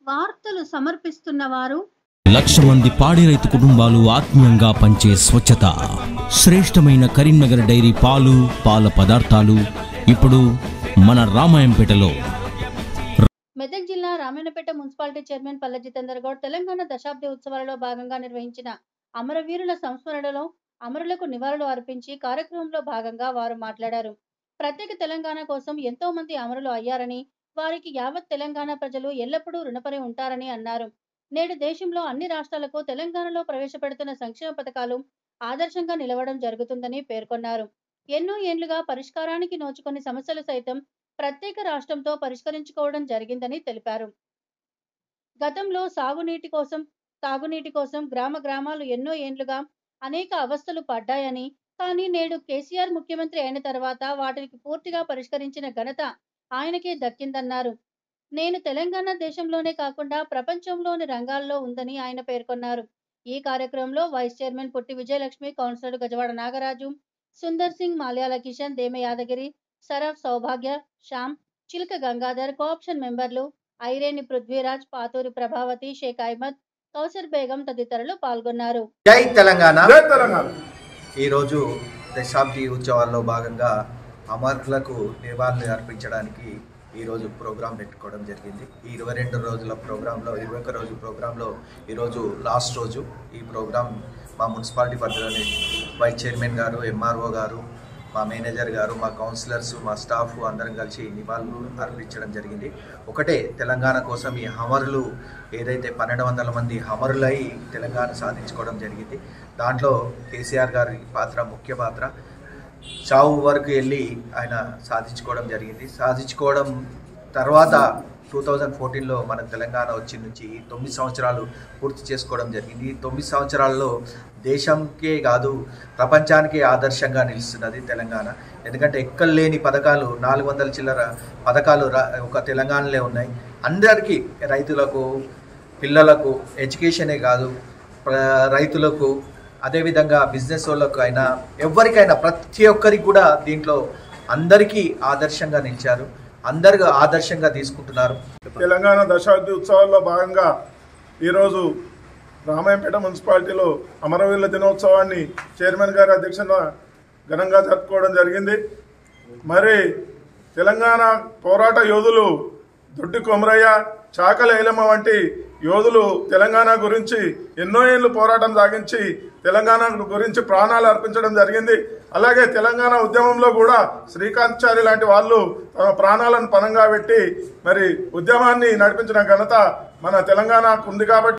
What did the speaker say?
వార్తలు సమర్పిస్తున్న వారు లక్ష మంది పాడి రైతు కుటుంబాలు ఆత్మీయంగా పంచే స్వచ్ఛత శ్రేష్టమైన కరీంనగర్ డైరీ పాలు పాల పదార్థాలు ఇప్పుడు మన రామాయంపేటలో మెదక్ జిల్లా రామాయణపేట మున్సిపాలిటీ చైర్మన్ పల్లె జితేందర్ గౌడ్ తెలంగాణ దశాబ్ది ఉత్సవాలలో భాగంగా నిర్వహించిన అమరవీరుల సంస్మరణలో అమరులకు నివాళులు అర్పించి కార్యక్రమంలో భాగంగా వారు మాట్లాడారు ప్రత్యేక తెలంగాణ కోసం ఎంతో మంది అమరులు అయ్యారని వారికి యావత్ తెలంగాణ ప్రజలు ఎల్లప్పుడూ రుణపడి ఉంటారని అన్నారు నేడు దేశంలో అన్ని రాష్ట్రాలకు తెలంగాణలో ప్రవేశపెడుతున్న సంక్షేమ పథకాలు ఆదర్శంగా నిలవడం జరుగుతుందని పేర్కొన్నారు ఎన్నో ఏండ్లుగా పరిష్కారానికి నోచుకొని సమస్యలు సైతం ప్రత్యేక రాష్ట్రంతో పరిష్కరించుకోవడం జరిగిందని తెలిపారు గతంలో సాగునీటి కోసం తాగునీటి కోసం గ్రామ గ్రామాలు ఎన్నో ఏండ్లుగా అనేక అవస్థలు పడ్డాయని కానీ నేడు కేసీఆర్ ముఖ్యమంత్రి అయిన తర్వాత వాటికి పూర్తిగా పరిష్కరించిన ఘనత ఆయనకే దక్కిందన్నారు నేను తెలంగాణ దేశంలోనే కాకుండా ప్రపంచంలోని రంగాల్లో ఉందని ఆయన పేర్కొన్నారు ఈ కార్యక్రమంలో vice chairman Putti Vijayalakshmi councillor Gajavada Nagaraju Sundar Singh Malyala Kishan Dema Yadagiri Saraf Soubhagya Shyam Chilaka Gangadhar cooption మెంబర్లు ఐరేని పృథ్వీరాజ్ పాతూరి ప్రభావతి షేక్ అహ్మద్ కౌసర్ బేగం తదితరులు పాల్గొన్నారు జై తెలంగాణ జై తెలంగాణ ఈరోజు దశాబ్ది ఉత్సవాల్లో భాగంగా అమరులకు నివాళులు అర్పించడానికి ఈరోజు ప్రోగ్రాం పెట్టుకోవడం జరిగింది ఈ ఇరవై రెండు రోజుల ప్రోగ్రాంలో ఇరవై ఒక్క రోజు ప్రోగ్రాంలో ఈరోజు లాస్ట్ రోజు ఈ ప్రోగ్రాం మా మున్సిపాలిటీ పరిధిలోని వైస్ చైర్మన్ గారు ఎంఆర్ఓ గారు మా మేనేజర్ గారు మా కౌన్సిలర్స్ మా స్టాఫ్ అందరం కలిసి నివాళులు అర్పించడం జరిగింది ఒకటే తెలంగాణ కోసం ఈ హమరులు ఏదైతే పన్నెండు వందల మంది హమరులై తెలంగాణ సాధించుకోవడం జరిగింది దాంట్లో కేసీఆర్ గారి పాత్ర ముఖ్య పాత్ర చావు వరకు వెళ్ళి ఆయన సాధించుకోవడం జరిగింది సాధించుకోవడం తర్వాత టూ థౌజండ్ ఫోర్టీన్లో మన తెలంగాణ వచ్చి నుంచి తొమ్మిది సంవత్సరాలు పూర్తి చేసుకోవడం జరిగింది ఈ తొమ్మిది సంవత్సరాల్లో దేశంకే కాదు ప్రపంచానికే ఆదర్శంగా నిలుస్తున్నది తెలంగాణ ఎందుకంటే ఎక్కడ లేని పథకాలు నాలుగు వందల చిల్లర పథకాలు రా- ఒక తెలంగాణలో ఉన్నాయి అందరికీ రైతులకు పిల్లలకు ఎడ్యుకేషనే కాదు ప్ర- రైతులకు అదేవిధంగా బిజినెస్ వాళ్ళకు అయినా ఎవరికైనా ప్రతి ఒక్కరికి కూడా దీంట్లో అందరికీ ఆదర్శంగా నిలిచారు అందరు ఆదర్శంగా తీసుకుంటున్నారు తెలంగాణ దశాబ్ది ఉత్సవాల్లో భాగంగా ఈరోజు రామాయంపేట మున్సిపాలిటీలో అమరవీరుల దినోత్సవాన్ని చైర్మన్ గారి అధ్యక్షతన ఘనంగా జరుపుకోవడం జరిగింది మరి తెలంగాణ పోరాట యోధులు దొడ్డి కొమరయ్య చాకల ఏలమ్మ వంటి యోధులు తెలంగాణ గురించి ఎన్నో ఏళ్ళు పోరాటం సాగించి తెలంగాణ గురించి ప్రాణాలు అర్పించడం జరిగింది అలాగే తెలంగాణ ఉద్యమంలో కూడా శ్రీకాంత్ లాంటి వాళ్ళు తమ ప్రాణాలను పణంగా పెట్టి మరి ఉద్యమాన్ని నడిపించిన ఘనత మన తెలంగాణకు ఉంది కాబట్టి